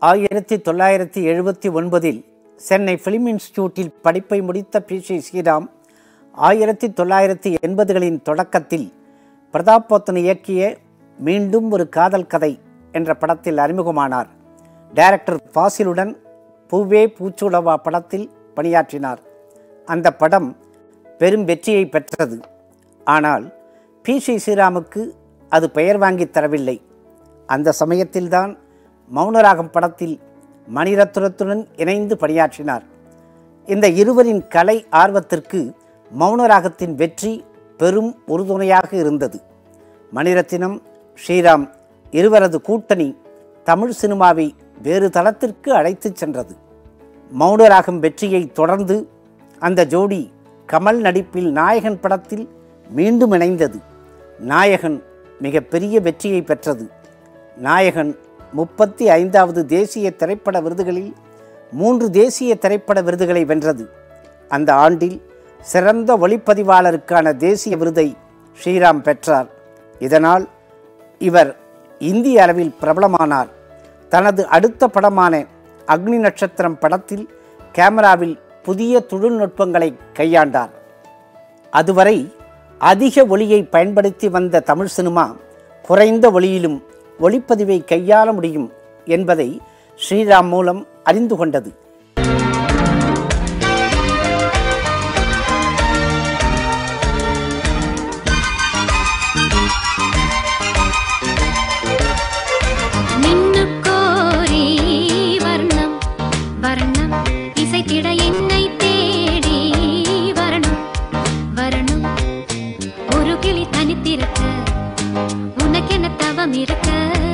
ஆயிரத்தி தொள்ளாயிரத்தி எழுபத்தி ஒன்பதில் சென்னை ஃபிலிம் இன்ஸ்டிடியூட்டில் படிப்பை முடித்த பி சி ஸ்ரீராம் ஆயிரத்தி தொள்ளாயிரத்தி எண்பதுகளின் தொடக்கத்தில் பிரதாப் போத்தன் இயக்கிய மீண்டும் ஒரு காதல் கதை என்ற படத்தில் அறிமுகமானார் டைரக்டர் ஃபாசிலுடன் பூவே பூச்சுடவா படத்தில் பணியாற்றினார் அந்த படம் பெரும் வெற்றியை பெற்றது ஆனால் பி சி ஸ்ரீராமுக்கு அது பெயர் வாங்கித் தரவில்லை அந்த சமயத்தில்தான் மௌனராகம் படத்தில் மணிரத்னத்துடன் இணைந்து பணியாற்றினார் இந்த இருவரின் கலை ஆர்வத்திற்கு மௌனராகத்தின் வெற்றி பெரும் உறுதுணையாக இருந்தது மணிரத்தினம் ஸ்ரீராம் இருவரது கூட்டணி தமிழ் சினிமாவை வேறு தளத்திற்கு அழைத்துச் சென்றது மௌனராகம் வெற்றியை தொடர்ந்து அந்த ஜோடி கமல் நடிப்பில் நாயகன் படத்தில் மீண்டும் இணைந்தது நாயகன் மிகப்பெரிய வெற்றியை பெற்றது நாயகன் முப்பத்தி ஐந்தாவது தேசிய திரைப்பட விருதுகளில் மூன்று தேசிய திரைப்பட விருதுகளை வென்றது அந்த ஆண்டில் சிறந்த ஒளிப்பதிவாளருக்கான தேசிய விருதை ஸ்ரீராம் பெற்றார் இதனால் இவர் இந்திய அளவில் பிரபலமானார் தனது அடுத்த படமான அக்னி நட்சத்திரம் படத்தில் கேமராவில் புதிய தொழில்நுட்பங்களை கையாண்டார் அதுவரை அதிக ஒளியை பயன்படுத்தி வந்த தமிழ் சினிமா குறைந்த ஒளியிலும் ஒளிப்பதிவை கையாள முடியும் என்பதை ஸ்ரீராம் மூலம் அறிந்து கொண்டது மின்னுக்கோரி வர்ணம் வர்ணம் இசைத்திட என்னை தேடி வரணும் வரணும் ஒரு கிளி தனித்திருக்க உனக்கென்ன தவம் இருக்க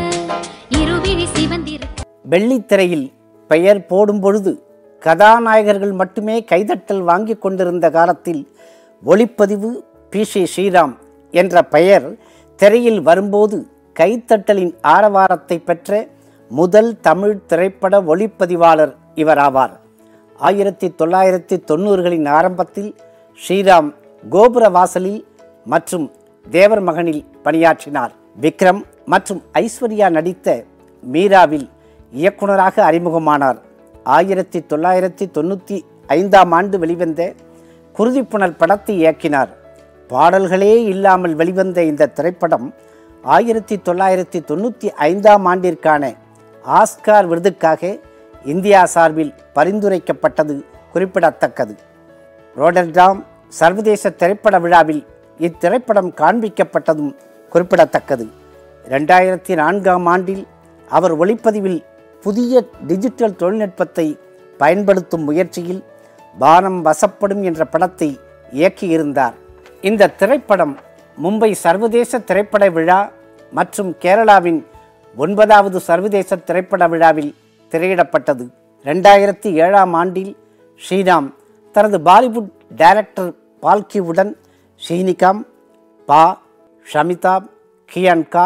இருவிழி சிவந்திருக்க வெள்ளித்திரையில் பெயர் போடும் பொழுது கதாநாயகர்கள் மட்டுமே கைதட்டல் வாங்கி கொண்டிருந்த காலத்தில் ஒளிப்பதிவு பி சி ஸ்ரீராம் என்ற பெயர் திரையில் வரும்போது கைத்தட்டலின் ஆரவாரத்தை பெற்ற முதல் தமிழ் திரைப்பட ஒளிப்பதிவாளர் இவர் ஆவார் ஆயிரத்தி தொள்ளாயிரத்தி தொண்ணூறுகளின் ஆரம்பத்தில் ஸ்ரீராம் கோபுர வாசலில் மற்றும் தேவர் மகனில் பணியாற்றினார் விக்ரம் மற்றும் ஐஸ்வர்யா நடித்த மீராவில் இயக்குனராக அறிமுகமானார் ஆயிரத்தி தொள்ளாயிரத்தி தொண்ணூற்றி ஐந்தாம் ஆண்டு வெளிவந்த குருதிப்புணல் படத்தை இயக்கினார் பாடல்களே இல்லாமல் வெளிவந்த இந்த திரைப்படம் ஆயிரத்தி தொள்ளாயிரத்தி தொண்ணூற்றி ஐந்தாம் ஆண்டிற்கான ஆஸ்கார் விருதுக்காக இந்தியா சார்பில் பரிந்துரைக்கப்பட்டது குறிப்பிடத்தக்கது ரோடர்டாம் சர்வதேச திரைப்பட விழாவில் இத்திரைப்படம் காண்பிக்கப்பட்டதும் குறிப்பிடத்தக்கது ரெண்டாயிரத்தி நான்காம் ஆண்டில் அவர் ஒளிப்பதிவில் புதிய டிஜிட்டல் தொழில்நுட்பத்தை பயன்படுத்தும் முயற்சியில் வானம் வசப்படும் என்ற படத்தை இயக்கியிருந்தார் இந்த திரைப்படம் மும்பை சர்வதேச திரைப்பட விழா மற்றும் கேரளாவின் ஒன்பதாவது சர்வதேச திரைப்பட விழாவில் திரையிடப்பட்டது ரெண்டாயிரத்தி ஏழாம் ஆண்டில் ஸ்ரீராம் தனது பாலிவுட் டைரக்டர் பால்கியுடன் ஷீனிகாம் பா ஷமிதாப் கியான்கா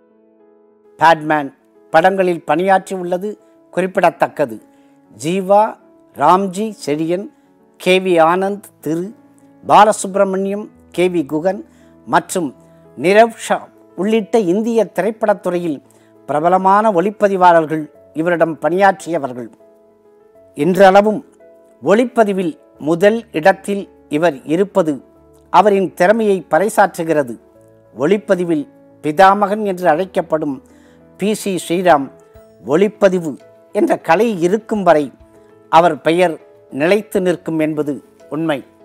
பேட்மேன் படங்களில் பணியாற்றி உள்ளது குறிப்பிடத்தக்கது Jeeva Ramji Chezhiyan K V Anand Thiru Balasubramaniam K V Guhan மற்றும் நிரவ் ஷா உள்ளிட்ட இந்திய திரைப்படத்துறையில் பிரபலமான ஒளிப்பதிவாளர்கள் இவரிடம் பணியாற்றியவர்கள் இன்றளவும் ஒளிப்பதிவில் முதல் இடத்தில் இவர் இருப்பது அவரின் திறமையை பறைசாற்றுகிறது ஒளிப்பதிவில் பிதாமகன் என்று அழைக்கப்படும் பி சி ஸ்ரீராம் ஒளிப்பதிவு என்ற கலை இருக்கும் வரை அவர் பெயர் நிலைத்து நிற்கும் என்பது உண்மை